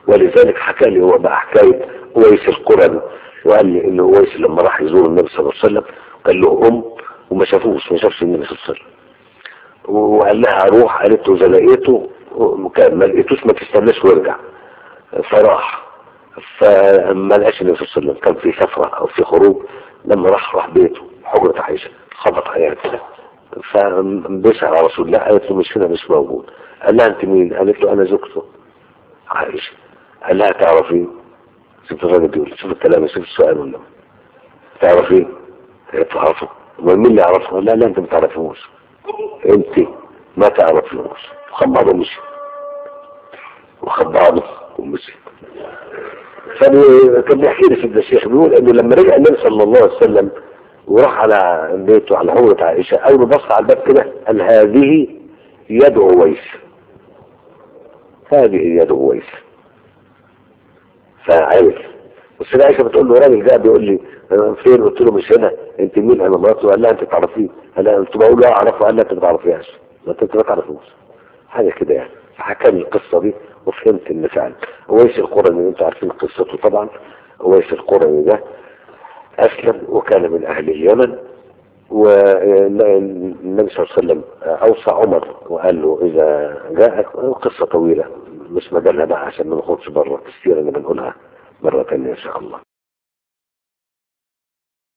ولذلك حكى لي هو بقى حكايه اويس القرني وقال لي ان اويس لما راح يزور النبي صلى الله عليه وسلم قال له ام وما شافوش ما شافش النبي صلى الله عليه وسلم وقال لها روح قالت له اذا لقيته وكان ما لقيتوش ما تستناش وارجع فراح فما لقاش النبي صلى الله عليه وسلم كان في سفره او في خروج لما راح راح بيته حجره عائشه خبط عليها كده فبيسأل على رسول الله قالت له مش هنا مش موجود قال لها انت مين قالت له انا زوجته عائشه قال لها تعرفين شوف الراجل بيقول شوف الكلام شوف السؤال ولا تعرفين هي تعرفه امال مين اللي يعرفه لا لا انت ما تعرفوش انت ما تعرفوش وخد بعضه ومشي وخد بعضه ومشي فكان بيحكي لي سيدنا الشيخ بيقول انه لما رجع النبي صلى الله عليه وسلم وراح على بيته على حورة عائشة اول ما بص على الباب كده قال هذه يد اويس هذه يد اويس فعرف والسيدة عائشة بتقول له راجل جاء بيقول لي أنا فين قلت له مش هنا انت مين انا مراته قال لها انت تعرفيه قال لها قلت بقول له اعرفه قال لها انت ما تعرفيهاش ما انت ما تعرفوش حاجه كده يعني فحكى لي القصه دي وفهمت ان فعلا اويس القرني انتوا عارفين قصته طبعا اويس القرني ده اسلم وكان من اهل اليمن والنبي صلى الله عليه وسلم اوصى عمر وقال له اذا جاءك قصه طويله مش مجالها بقى عشان ما نخرجش بره السيره اللي بنقولها مره ثانيه ان شاء الله